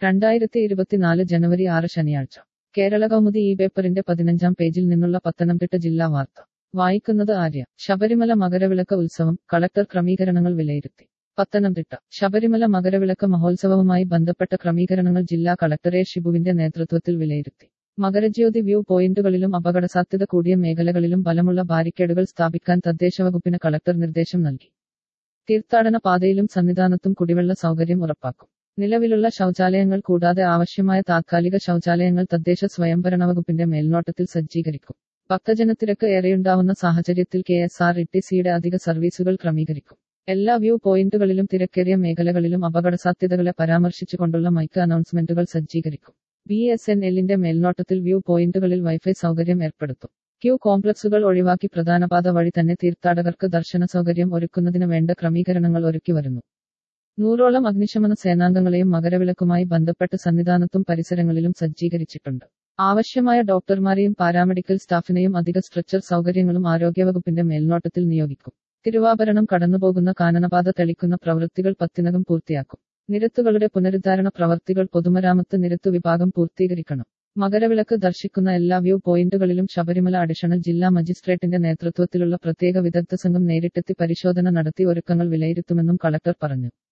രണ്ടായിരത്തി ഇരുപത്തിനാല് ജനുവരി ആറ് ശനിയാഴ്ച കേരള കൗമുദി ഈ പേപ്പറിന്റെ പതിനഞ്ചാം പേജിൽ നിന്നുള്ള പത്തനംതിട്ട ജില്ലാ വാർത്ത വായിക്കുന്നത് ആര്യ ശബരിമല മകരവിളക്ക് ഉത്സവം കളക്ടർ ക്രമീകരണങ്ങൾ വിലയിരുത്തി പത്തനംതിട്ട ശബരിമല മകരവിളക്ക് മഹോത്സവവുമായി ബന്ധപ്പെട്ട ക്രമീകരണങ്ങൾ ജില്ലാ കളക്ടർ എ ഷിബുവിന്റെ നേതൃത്വത്തിൽ വിലയിരുത്തി മകരജ്യോതി വ്യൂ പോയിന്റുകളിലും അപകടസാധ്യത കൂടിയ മേഖലകളിലും ബലമുള്ള ബാരിക്കേഡുകൾ സ്ഥാപിക്കാൻ തദ്ദേശവകുപ്പിന് കളക്ടർ നിർദ്ദേശം നൽകി തീർത്ഥാടന പാതയിലും സന്നിധാനത്തും കുടിവെള്ള സൗകര്യം ഉറപ്പാക്കും നിലവിലുള്ള ശൗചാലയങ്ങൾ കൂടാതെ ആവശ്യമായ താത്കാലിക ശൗചാലയങ്ങൾ തദ്ദേശ സ്വയംഭരണ വകുപ്പിന്റെ മേൽനോട്ടത്തിൽ സജ്ജീകരിക്കും ഭക്തജനത്തിരക്ക് ഏറെയുണ്ടാവുന്ന സാഹചര്യത്തിൽ കെ എസ് ആർ ഇ ടി സിയുടെ അധിക സർവീസുകൾ ക്രമീകരിക്കും എല്ലാ വ്യൂ പോയിന്റുകളിലും തിരക്കേറിയ മേഖലകളിലും അപകടസാധ്യതകളെ പരാമർശിച്ചുകൊണ്ടുള്ള മൈക്ക് അനൗൺസ്മെന്റുകൾ സജ്ജീകരിക്കും ബി എസ് എൻ എല്ലിന്റെ മേൽനോട്ടത്തിൽ വ്യൂ പോയിന്റുകളിൽ വൈഫൈ സൗകര്യം ഏർപ്പെടുത്തും ക്യൂ കോംപ്ലക്സുകൾ ഒഴിവാക്കി പ്രധാനപാത വഴി തന്നെ തീർത്ഥാടകർക്ക് ദർശന സൗകര്യം ഒരുക്കുന്നതിന് വേണ്ട ക്രമീകരണങ്ങൾ ഒരുക്കി വരുന്നു നൂറോളം അഗ്നിശമന സേനാംഗങ്ങളെയും മകരവിളക്കുമായി ബന്ധപ്പെട്ട് സന്നിധാനത്തും പരിസരങ്ങളിലും സജ്ജീകരിച്ചിട്ടുണ്ട് ആവശ്യമായ ഡോക്ടർമാരെയും പാരാമെഡിക്കൽ സ്റ്റാഫിനെയും അധിക സ്ട്രെച്ചർ സൗകര്യങ്ങളും ആരോഗ്യവകുപ്പിന്റെ മേൽനോട്ടത്തിൽ നിയോഗിക്കും തിരുവാഭരണം കടന്നുപോകുന്ന കാനനപാത തെളിക്കുന്ന പ്രവൃത്തികൾ പത്തിനകം പൂർത്തിയാക്കും നിരത്തുകളുടെ പുനരുദ്ധാരണ പ്രവർത്തികൾ പൊതുമരാമത്ത് നിരത്തു വിഭാഗം പൂർത്തീകരിക്കണം മകരവിളക്ക് ദർശിക്കുന്ന എല്ലാ വ്യൂ പോയിന്റുകളിലും ശബരിമല അഡീഷണൽ ജില്ലാ മജിസ്ട്രേറ്റിന്റെ നേതൃത്വത്തിലുള്ള പ്രത്യേക വിദഗ്ധ സംഘം നേരിട്ടെത്തി പരിശോധന നടത്തി ഒരുക്കങ്ങൾ വിലയിരുത്തുമെന്നും കളക്ടർ പറഞ്ഞു